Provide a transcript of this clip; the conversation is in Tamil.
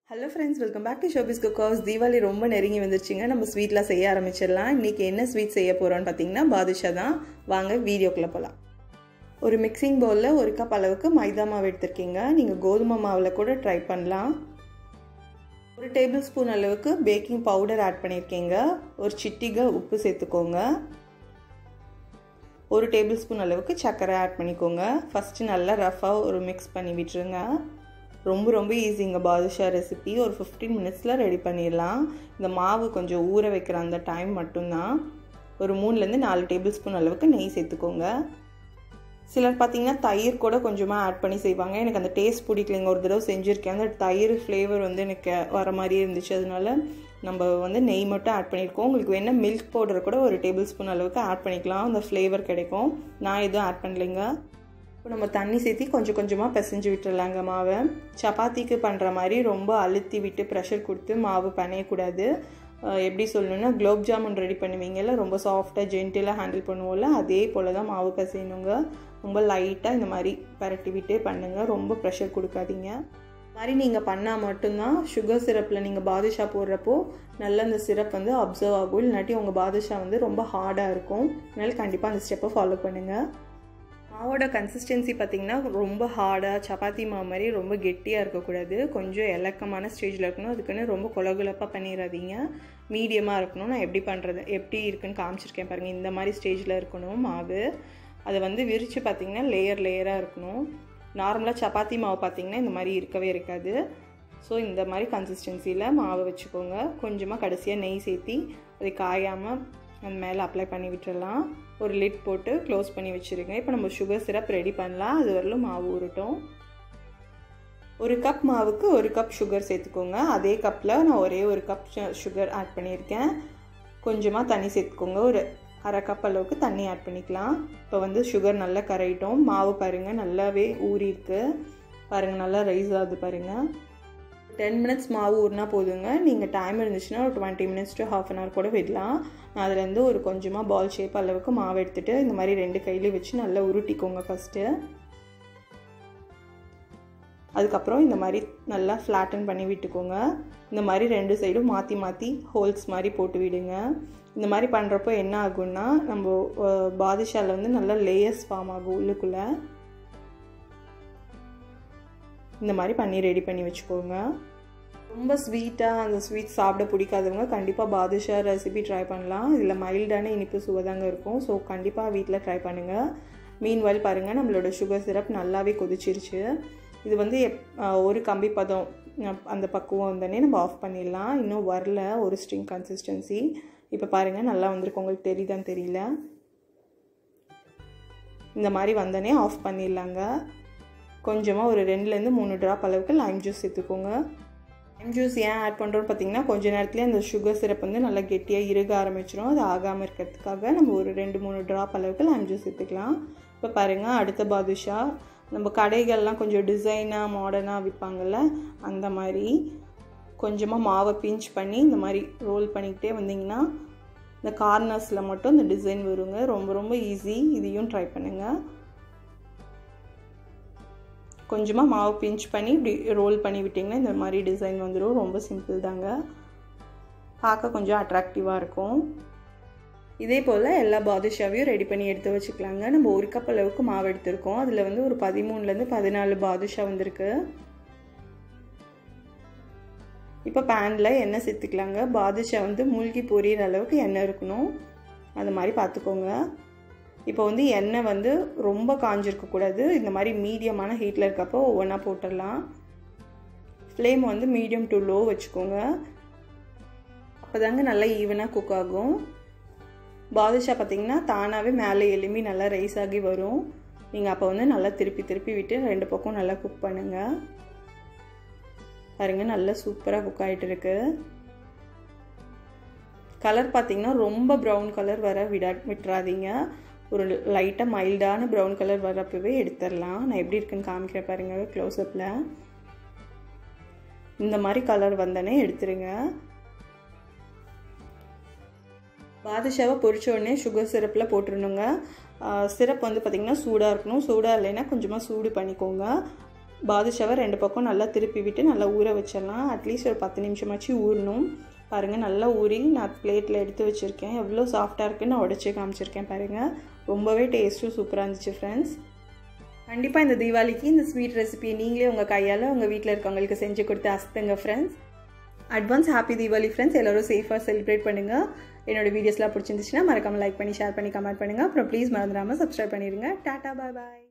hello friends welcome back to ஷோபிஸ் குக்காஸ் தீபாவளி ரொம்ப நெருங்கி வந்துருச்சுங்க நம்ம ஸ்வீட்லாம் செய்ய ஆரம்பிச்சிடலாம் இன்றைக்கி என்ன ஸ்வீட் செய்ய போகிறோன்னு பார்த்தீங்கன்னா பாதுஷா தான் வாங்க வீடியோக்குள்ளே போகலாம் ஒரு மிக்சிங் பவுலில் ஒரு கப் அளவுக்கு மைதா மாவு எடுத்திருக்கீங்க நீங்கள் கோதுமை மாவில் கூட ட்ரை பண்ணலாம் ஒரு டேபிள் ஸ்பூன் அளவுக்கு பேக்கிங் பவுடர் ஆட் பண்ணியிருக்கீங்க ஒரு சிட்டிகை உப்பு சேர்த்துக்கோங்க ஒரு டேபிள் ஸ்பூன் அளவுக்கு சர்க்கரை ஆட் பண்ணிக்கோங்க ஃபஸ்ட்டு நல்லா ரஃபாக ஒரு மிக்ஸ் பண்ணி விட்டுருங்க ரொம்ப ரொம்ப ஈஸிங்க பாதுஷா ரெசிபி ஒரு ஃபிஃப்டீன் மினிட்ஸில் ரெடி பண்ணிடலாம் இந்த மாவு கொஞ்சம் ஊற வைக்கிற அந்த டைம் மட்டும்தான் ஒரு மூணுலேருந்து நாலு டேபிள் ஸ்பூன் அளவுக்கு நெய் சேர்த்துக்கோங்க சிலர் பார்த்தீங்கன்னா தயிர் கூட கொஞ்சமாக ஆட் பண்ணி செய்வாங்க எனக்கு அந்த டேஸ்ட் பிடிக்கலைங்க ஒரு தடவை செஞ்சுருக்கேன் அந்த தயிர் ஃப்ளேவர் வந்து எனக்கு வர மாதிரியே இருந்துச்சு அதனால நம்ம வந்து நெய் மட்டும் ஆட் பண்ணியிருக்கோம் உங்களுக்கு வேணால் மில்க் பவுடர் கூட ஒரு டேபிள் ஸ்பூன் அளவுக்கு ஆட் பண்ணிக்கலாம் அந்த ஃப்ளேவர் கிடைக்கும் நான் எதுவும் ஆட் பண்ணலைங்க இப்போ நம்ம தண்ணி சேர்த்தி கொஞ்சம் கொஞ்சமாக பிசைஞ்சு விட்டுறலாங்க மாவை சப்பாத்திக்கு பண்ணுற மாதிரி ரொம்ப அழுத்தி விட்டு ப்ரெஷர் கொடுத்து மாவு பிணையக்கூடாது எப்படி சொல்லணுன்னா குலோப் ஜாமுன் ரெடி பண்ணுவீங்கல்ல ரொம்ப சாஃப்டாக ஜென்டிலாக ஹேண்டில் பண்ணுவோம்ல அதே போல் தான் மாவு பிசையணுங்க ரொம்ப லைட்டாக இந்த மாதிரி பரட்டி விட்டே பண்ணுங்கள் ரொம்ப ப்ரெஷர் கொடுக்காதீங்க மாதிரி நீங்கள் பண்ணால் மட்டும்தான் சுகர் சிரப்பில் நீங்கள் பாதுஷா போடுறப்போ நல்ல அந்த சிரப் வந்து அப்சர்வ் ஆகும் இல்லாட்டி உங்கள் பாதுஷா வந்து ரொம்ப ஹார்டாக இருக்கும் அதனால் கண்டிப்பாக அந்த ஸ்டெப்பை ஃபாலோ பண்ணுங்கள் மாவோட கன்சிஸ்டன்சி பார்த்திங்கன்னா ரொம்ப ஹார்டாக சப்பாத்தி மாவு மாதிரி ரொம்ப கெட்டியாக இருக்கக்கூடாது கொஞ்சம் இலக்கமான ஸ்டேஜில் இருக்கணும் அதுக்குன்னு ரொம்ப கொலகுலப்பாக பண்ணிடாதீங்க மீடியமாக இருக்கணும் நான் எப்படி பண்ணுறது எப்படி இருக்குன்னு காமிச்சிருக்கேன் பாருங்கள் இந்த மாதிரி ஸ்டேஜில் இருக்கணும் மாவு அதை வந்து விரித்து பார்த்திங்கன்னா லேயர் லேயராக இருக்கணும் நார்மலாக சப்பாத்தி மாவு பார்த்திங்கன்னா இந்த மாதிரி இருக்கவே இருக்காது ஸோ இந்த மாதிரி கன்சிஸ்டன்சியில் மாவு வச்சுக்கோங்க கொஞ்சமாக கடைசியாக நெய் சேர்த்தி அது காயாமல் அந்த மேலே அப்ளை பண்ணி விட்டுடலாம் ஒரு லிட் போட்டு க்ளோஸ் பண்ணி வச்சுருங்க இப்போ நம்ம சுகர் சிரப் ரெடி பண்ணலாம் அது வரலும் மாவு உருட்டும் ஒரு கப் மாவுக்கு ஒரு கப் சுகர் சேர்த்துக்கோங்க அதே கப்பில் நான் ஒரே ஒரு கப் சுகர் ஆட் பண்ணியிருக்கேன் கொஞ்சமாக தண்ணி சேர்த்துக்கோங்க ஒரு அரை கப் அளவுக்கு தண்ணி ஆட் பண்ணிக்கலாம் இப்போ வந்து சுகர் நல்லா கரையிட்டோம் மாவு பாருங்கள் நல்லாவே ஊறிருக்கு பாருங்கள் நல்லா ரைஸ் ஆகுது பாருங்கள் டென் மினிட்ஸ் மாவு ஊறினா போதுங்க நீங்கள் டைம் இருந்துச்சுன்னா ஒரு twenty minutes to half an hour கூட விடலாம் நான் அதுலேருந்து ஒரு கொஞ்சமாக பால் ஷேப் அளவுக்கு மாவு எடுத்துகிட்டு இந்த மாதிரி ரெண்டு கையிலையும் வச்சு நல்லா உருட்டிக்கோங்க ஃபஸ்ட்டு அதுக்கப்புறம் இந்த மாதிரி நல்லா ஃப்ளாட்டன் பண்ணி விட்டுக்கோங்க இந்த மாதிரி ரெண்டு சைடும் மாற்றி மாற்றி ஹோல்ஸ் மாதிரி போட்டு விடுங்க இந்த மாதிரி பண்ணுறப்போ என்ன ஆகும்னா நம்ம பாதுஷாவில் வந்து நல்லா லேயர்ஸ் ஃபார்ம் ஆகும் உள்ளுக்குள்ளே இந்த மாதிரி பண்ணி ரெடி பண்ணி வச்சுக்கோங்க ரொம்ப ஸ்வீட்டாக அந்த ஸ்வீட் சாப்பிட பிடிக்காதவங்க கண்டிப்பாக பாதுஷா ரெசிபி ட்ரை பண்ணலாம் இதில் மைல்டான இனிப்பு சுவை தாங்க இருக்கும் ஸோ கண்டிப்பாக வீட்டில் ட்ரை பண்ணுங்கள் மீன் வயல் பாருங்கள் நம்மளோட சுகர் சிரப் நல்லாவே கொதிச்சிருச்சு இது வந்து எப் ஒரு கம்பி பதம் அந்த பக்குவம் வந்தோடனே நம்ம ஆஃப் பண்ணிடலாம் இன்னும் வரல ஒரு ஸ்ட்ரிங் கன்சிஸ்டன்சி இப்போ பாருங்கள் நல்லா வந்திருக்கு உங்களுக்கு தெரியுதான்னு தெரியல இந்த மாதிரி வந்தோடனே ஆஃப் பண்ணிடலாங்க கொஞ்சமாக ஒரு ரெண்டுலேருந்து மூணு ட்ராப் அளவுக்கு லைம் ஜூஸ் சேர்த்துக்கோங்க லைம் ஜூஸ் ஏன் ஆட் பண்ணுறோன்னு பார்த்தீங்கன்னா கொஞ்ச நேரத்துலேயே அந்த சுகர் சிரப் வந்து நல்லா கெட்டியாக இறுக ஆரம்பிச்சிடும் அது ஆகாமல் இருக்கிறதுக்காக நம்ம ஒரு ரெண்டு மூணு ட்ராப் அளவுக்கு லைம் ஜூஸ் சேர்த்துக்கலாம் இப்போ பாருங்கள் அடுத்த பாதுஷா நம்ம கடைகள்லாம் கொஞ்சம் டிசைனாக மாடர்னாக விற்பாங்கள்ல அந்த மாதிரி கொஞ்சமாக மாவை பிஞ்ச் பண்ணி இந்த மாதிரி ரோல் பண்ணிக்கிட்டே வந்தீங்கன்னா இந்த கார்னர்ஸில் மட்டும் இந்த டிசைன் வருங்க ரொம்ப ரொம்ப ஈஸி இதையும் ட்ரை பண்ணுங்கள் கொஞ்சமாக மாவு பிஞ்ச் பண்ணி இப்படி ரோல் பண்ணி விட்டிங்கன்னா இந்த மாதிரி டிசைன் வந்துடும் ரொம்ப சிம்பிள் தாங்க பார்க்க கொஞ்சம் அட்ராக்டிவாக இருக்கும் இதே போல் எல்லா பாதுஷாவையும் ரெடி பண்ணி எடுத்து வச்சுக்கலாங்க நம்ம ஒரு கப் அளவுக்கு மாவு எடுத்திருக்கோம் அதில் வந்து ஒரு பதிமூணுலேருந்து பதினாலு பாதுஷா வந்திருக்கு இப்போ பேனில் எண்ணெய் சேர்த்துக்கலாங்க பாதுஷா வந்து மூழ்கி பொரியிற அளவுக்கு எண்ணெய் இருக்கணும் அது மாதிரி பார்த்துக்கோங்க இப்போ வந்து எண்ணெய் வந்து ரொம்ப காஞ்சிருக்கக்கூடாது இந்த மாதிரி மீடியமான ஹீட்டில் இருக்கப்போ ஒவ்வொன்றா போட்டுடலாம் ஃப்ளேம் வந்து மீடியம் டு லோ வச்சுக்கோங்க அப்போ தாங்க நல்லா ஈவனாக குக் ஆகும் பாதுஷா பார்த்திங்கன்னா தானாகவே மேலே எலும்பி நல்லா ரைஸ் ஆகி வரும் நீங்கள் அப்போ வந்து நல்லா திருப்பி திருப்பி விட்டு ரெண்டு பக்கம் நல்லா குக் பண்ணுங்கள் பாருங்கள் நல்லா சூப்பராக குக் ஆகிட்டு இருக்கு கலர் பார்த்திங்கன்னா ரொம்ப ப்ரௌன் கலர் வர விடா விட்டுறாதீங்க ஒரு லைட்டாக மைல்டான ப்ரௌன் கலர் வரப்பவே எடுத்துடலாம் நான் எப்படி இருக்குன்னு காமிக்கிறேன் பாருங்கள் க்ளோஸ்அப்பில் இந்த மாதிரி கலர் வந்தோடனே எடுத்துருங்க பாதுஷாவை பொரிச்ச உடனே சுகர் சிரப்பில் போட்டுருணுங்க சிரப் வந்து பார்த்திங்கன்னா சூடாக இருக்கணும் சூடாக இல்லைன்னா கொஞ்சமாக சூடு பண்ணிக்கோங்க பாதுஷாவை ரெண்டு பக்கம் நல்லா திருப்பி விட்டு நல்லா ஊற வச்சிடலாம் அட்லீஸ்ட் ஒரு பத்து நிமிஷமாச்சு ஊறணும் பாருங்கள் நல்லா ஊறி நான் பிளேட்டில் எடுத்து வச்சுருக்கேன் எவ்வளோ சாஃப்டாக இருக்குன்னு நான் உடச்சி காமிச்சிருக்கேன் பாருங்கள் ரொம்பவே டேஸ்ட்டும் சூப்பராக இருந்துச்சு ஃப்ரெண்ட்ஸ் கண்டிப்பாக இந்த தீபாவளிக்கு இந்த ஸ்வீட் ரெசிபியை நீங்களே உங்கள் கையால் உங்கள் வீட்டில் இருக்கவங்களுக்கு செஞ்சு கொடுத்து அசத்துங்க friends advance happy Deepavali friends எல்லோரும் சேஃபாக செலிப்ரேட் பண்ணுங்கள் என்னோடய வீடியோஸ்லாம் பிடிச்சிருந்துச்சுன்னா மறக்காமல் லைக் பண்ணி ஷேர் பண்ணி கமெண்ட் பண்ணுங்கள் அப்புறம் ப்ளீஸ் மறந்துடாமல் சப்ஸ்கிரைப் பண்ணிடுங்க டாட்டா பாய் பாய்